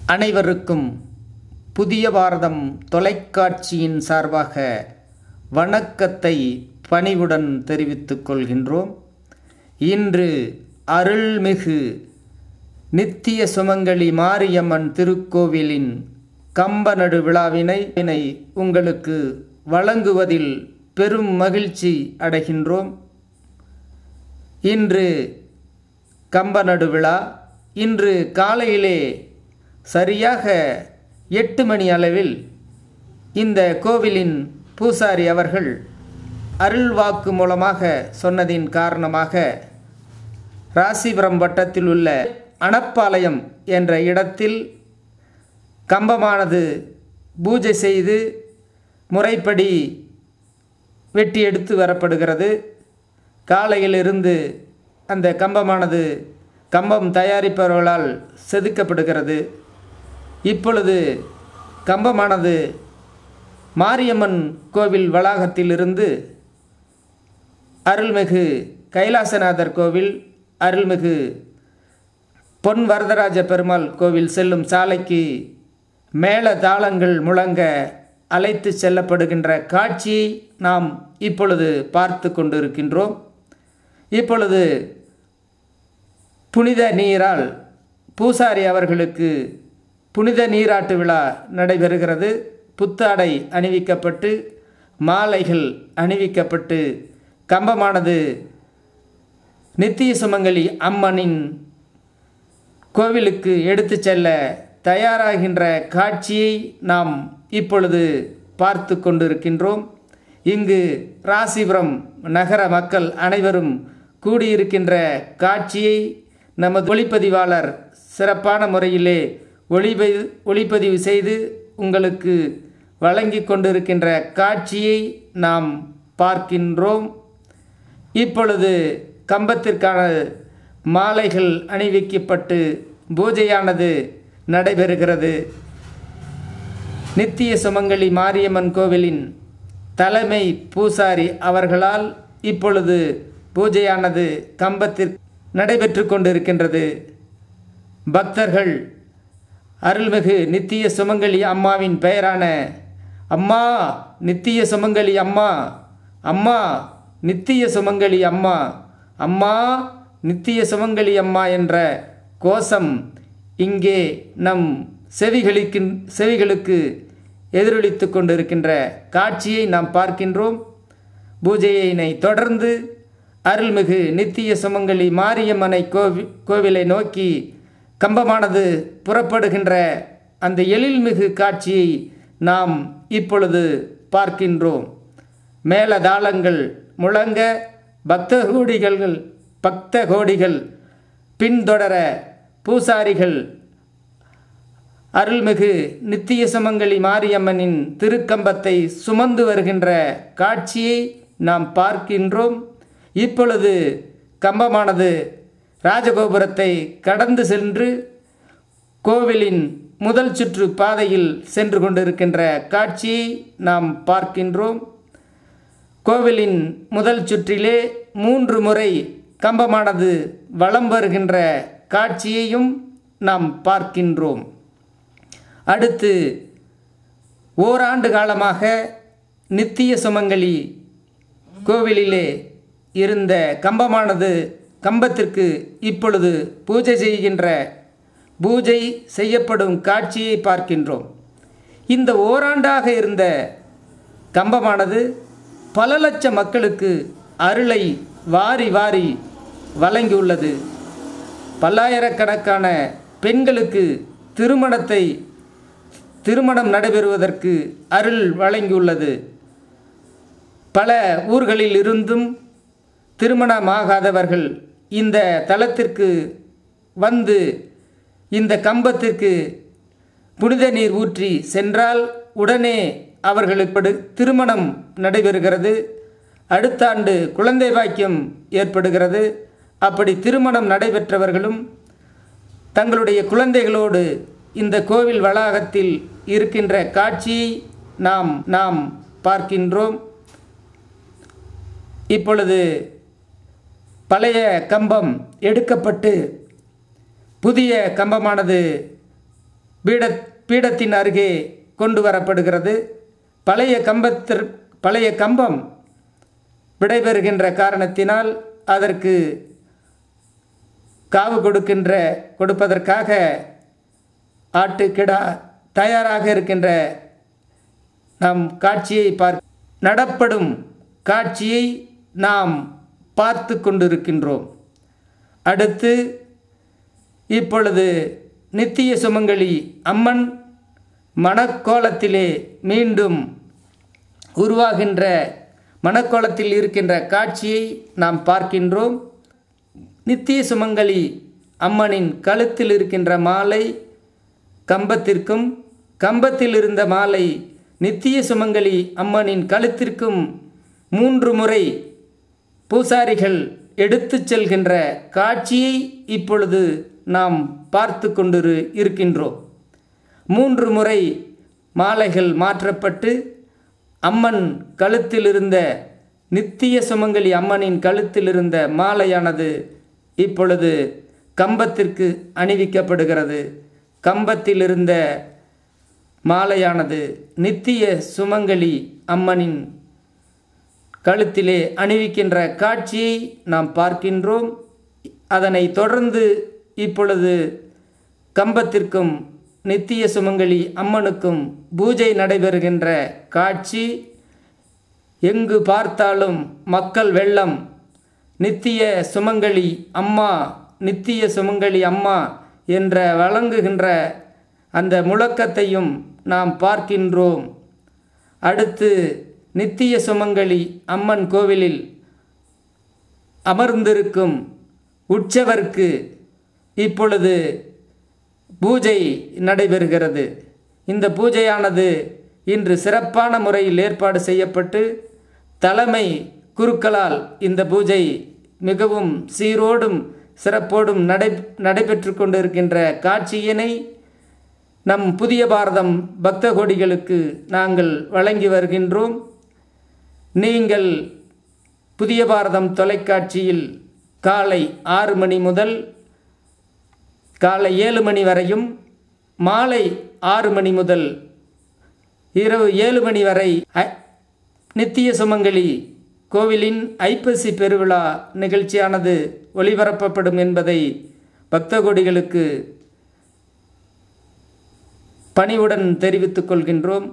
அனைவருக்கும் புதிய பாரதம் தொலைக்காட்சியின் சார்பாக வணக்கத்தை பணிவுடன் தெரிவித்துக் கொள்கின்றோம் இன்று அருள்மிகு நித்திய சுமங்கலி மாரியம்மன் திருக்கோவிலின் கம்பநடு விழாவினை வினை உங்களுக்கு வழங்குவதில் பெரும் மகிழ்ச்சி அடைகின்றோம் இன்று கம்பநடு விழா இன்று காலையிலே சரியாக எட்டு மணி அளவில் இந்த கோவிலின் பூசாரி அவர்கள் அருள்வாக்கு மூலமாக சொன்னதின் காரணமாக ராசிபுரம் வட்டத்தில் உள்ள அணப்பாளையம் என்ற இடத்தில் கம்பமானது பூஜை செய்து முறைப்படி வெட்டி எடுத்து வரப்படுகிறது காலையிலிருந்து அந்த கம்பமானது கம்பம் தயாரிப்பவர்களால் செதுக்கப்படுகிறது இப்பொழுது கம்பமானது மாரியம்மன் கோவில் வளாகத்திலிருந்து அருள்மிகு கைலாசநாதர் கோவில் அருள்மிகு பொன் வரதராஜ பெருமாள் கோவில் செல்லும் சாலைக்கு மேள தாளங்கள் முழங்க அழைத்து செல்லப்படுகின்ற காட்சியை நாம் இப்பொழுது பார்த்து கொண்டிருக்கின்றோம் இப்பொழுது புனித நீரால் பூசாரி அவர்களுக்கு புனித நீராட்டு விழா நடைபெறுகிறது புத்தாடை அணிவிக்கப்பட்டு மாலைகள் அணிவிக்கப்பட்டு கம்பமானது நித்திய சுமங்கலி அம்மனின் கோவிலுக்கு எடுத்து செல்ல தயாராகின்ற காட்சியை நாம் இப்பொழுது பார்த்து கொண்டிருக்கின்றோம் இங்கு ராசிபுரம் நகர மக்கள் அனைவரும் கூடியிருக்கின்ற காட்சியை நமது ஒளிப்பதிவாளர் சிறப்பான முறையிலே ஒளிபதி ஒளிப்பதிவு செய்து உங்களுக்கு வழங்கி கொண்டிருக்கின்ற காட்சியை நாம் பார்க்கின்றோம் இப்பொழுது கம்பத்திற்கான மாலைகள் அணிவிக்கப்பட்டு பூஜையானது நடைபெறுகிறது நித்திய சுமங்கலி மாரியம்மன் கோவிலின் தலைமை பூசாரி அவர்களால் இப்பொழுது பூஜையானது கம்பத்தில் நடைபெற்று கொண்டிருக்கின்றது பக்தர்கள் அருள்மிகு நித்திய சுமங்கலி அம்மாவின் பெயரான அம்மா நித்திய சுமங்கலி அம்மா அம்மா நித்திய சுமங்கலி அம்மா அம்மா நித்திய சுமங்கலி அம்மா என்ற கோஷம் இங்கே நம் செவிகளுக்கு செவிகளுக்கு எதிரொலித்து கொண்டிருக்கின்ற காட்சியை நாம் பார்க்கின்றோம் பூஜையினை தொடர்ந்து அருள்மிகு நித்திய சுமங்கலி மாரியம்மனை கோவி கோவிலை நோக்கி கம்பமானது புறப்படுகின்ற அந்த எழில்மிகு காட்சியை நாம் இப்பொழுது பார்க்கின்றோம் மேலதாளங்கள் முழங்க பக்த கோடிகள் பக்த கோடிகள் பின்தொடர பூசாரிகள் அருள்மிகு நித்திய சுமங்கலி மாரியம்மனின் திருக்கம்பத்தை சுமந்து வருகின்ற காட்சியை நாம் பார்க்கின்றோம் இப்பொழுது கம்பமானது ராஜகோபுரத்தை கடந்து சென்று கோவிலின் முதல் சுற்று பாதையில் சென்று கொண்டிருக்கின்ற காட்சியை நாம் பார்க்கின்றோம் கோவிலின் முதல் சுற்றிலே மூன்று முறை கம்பமானது வலம் வருகின்ற காட்சியையும் நாம் பார்க்கின்றோம் அடுத்து ஓராண்டு காலமாக நித்திய சுமங்கலி கோவிலிலே இருந்த கம்பமானது கம்பத்திற்கு இப்பொழுது பூஜை செய்கின்ற பூஜை செய்யப்படும் காட்சியை பார்க்கின்றோம் இந்த ஓராண்டாக இருந்த கம்பமானது பல லட்ச மக்களுக்கு அருளை வாரி வாரி வழங்கியுள்ளது பல்லாயிரக்கணக்கான பெண்களுக்கு திருமணத்தை திருமணம் நடைபெறுவதற்கு அருள் வழங்கியுள்ளது பல ஊர்களில் இருந்தும் திருமணமாகாதவர்கள் இந்த தலத்திற்கு வந்து இந்த கம்பத்திற்கு புனித நீர் ஊற்றி சென்றால் உடனே அவர்களுக்கு திருமணம் நடைபெறுகிறது அடுத்த ஆண்டு குழந்தை பாக்கியம் ஏற்படுகிறது அப்படி திருமணம் நடைபெற்றவர்களும் தங்களுடைய குழந்தைகளோடு இந்த கோவில் வளாகத்தில் இருக்கின்ற காட்சியை நாம் நாம் பார்க்கின்றோம் இப்பொழுது பழைய கம்பம் எடுக்கப்பட்டு புதிய கம்பமானது பீட பீடத்தின் அருகே கொண்டு வரப்படுகிறது பழைய கம்பத்திற் பழைய கம்பம் விடைபெறுகின்ற காரணத்தினால் அதற்கு காவு கொடுக்கின்ற கொடுப்பதற்காக ஆட்டுக்கிடா தயாராக இருக்கின்ற நாம் காட்சியை பார் நடப்படும் காட்சியை நாம் பார்த்து கொண்டிருக்கின்றோம் அடுத்து இப்பொழுது நித்திய சுமங்கலி அம்மன் மணக்கோலத்திலே மீண்டும் உருவாகின்ற மணக்கோலத்தில் இருக்கின்ற காட்சியை நாம் பார்க்கின்றோம் நித்திய சுமங்கலி அம்மனின் கழுத்தில் இருக்கின்ற மாலை கம்பத்திற்கும் கம்பத்தில் இருந்த மாலை நித்திய சுமங்கலி அம்மனின் கழுத்திற்கும் மூன்று முறை பூசாரிகள் எடுத்துச் செல்கின்ற காட்சியை இப்பொழுது நாம் பார்த்து கொண்டு இருக்கின்றோம் மூன்று முறை மாலைகள் மாற்றப்பட்டு அம்மன் கழுத்தில் இருந்த நித்திய சுமங்கலி அம்மனின் கழுத்தில் இருந்த மாலையானது இப்பொழுது கம்பத்திற்கு அணிவிக்கப்படுகிறது கம்பத்தில் இருந்த மாலையானது நித்திய சுமங்கலி அம்மனின் கழுத்திலே அணிவிக்கின்ற காட்சியை நாம் பார்க்கின்றோம் அதனை தொடர்ந்து இப்பொழுது கம்பத்திற்கும் நித்திய சுமங்கலி அம்மனுக்கும் பூஜை நடைபெறுகின்ற காட்சி எங்கு பார்த்தாலும் மக்கள் வெள்ளம் நித்திய சுமங்கலி அம்மா நித்திய சுமங்கலி அம்மா என்ற வழங்குகின்ற அந்த முழக்கத்தையும் நாம் பார்க்கின்றோம் அடுத்து நித்திய சுமங்கலி அம்மன் கோவிலில் அமர்ந்திருக்கும் உற்சவருக்கு இப்பொழுது பூஜை நடைபெறுகிறது இந்த பூஜையானது இன்று சிறப்பான முறையில் ஏற்பாடு செய்யப்பட்டு தலைமை குருக்களால் இந்த பூஜை மிகவும் சீரோடும் சிறப்போடும் நடை நடைபெற்று கொண்டிருக்கின்ற காட்சியினை நம் புதிய பாரதம் பக்த கோடிகளுக்கு நாங்கள் வழங்கி வருகின்றோம் நீங்கள் புதிய பாரதம் தொலைக்காட்சியில் காலை ஆறு மணி முதல் காலை ஏழு மணி வரையும் மாலை ஆறு மணி முதல் இரவு ஏழு மணி வரை நித்திய சுமங்கலி கோவிலின் ஐப்பசி பெருவிழா நிகழ்ச்சியானது ஒளிபரப்பப்படும் என்பதை பக்த கோடிகளுக்கு பணிவுடன் தெரிவித்துக் கொள்கின்றோம்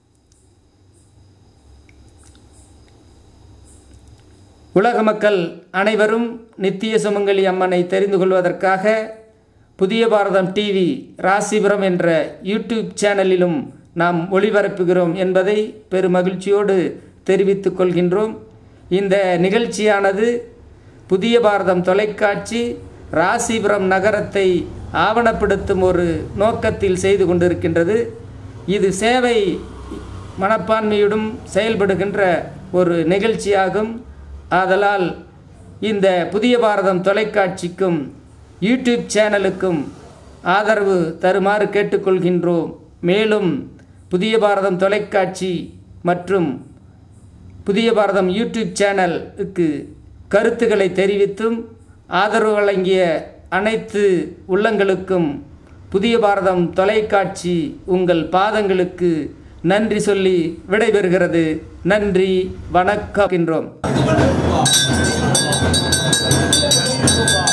உலக மக்கள் அனைவரும் நித்திய சுமங்கலி அம்மனை தெரிந்து கொள்வதற்காக புதிய பாரதம் டிவி ராசிபுரம் என்ற யூடியூப் சேனலிலும் நாம் ஒளிபரப்புகிறோம் என்பதை பெருமகிழ்ச்சியோடு தெரிவித்துக் கொள்கின்றோம் இந்த நிகழ்ச்சியானது புதிய பாரதம் தொலைக்காட்சி ராசிபுரம் நகரத்தை ஆவணப்படுத்தும் ஒரு நோக்கத்தில் செய்து கொண்டிருக்கின்றது இது சேவை மனப்பான்மையுடன் செயல்படுகின்ற ஒரு நிகழ்ச்சியாகும் ஆதலால் இந்த புதிய பாரதம் தொலைக்காட்சிக்கும் யூடியூப் சேனலுக்கும் ஆதரவு தருமாறு கேட்டுக்கொள்கின்றோம் மேலும் புதிய பாரதம் தொலைக்காட்சி மற்றும் புதிய பாரதம் யூடியூப் சேனலுக்கு கருத்துக்களை தெரிவித்தும் ஆதரவு வழங்கிய அனைத்து உள்ளங்களுக்கும் புதிய பாரதம் தொலைக்காட்சி உங்கள் பாதங்களுக்கு நன்றி சொல்லி விடைபெறுகிறது நன்றி வணக்கம்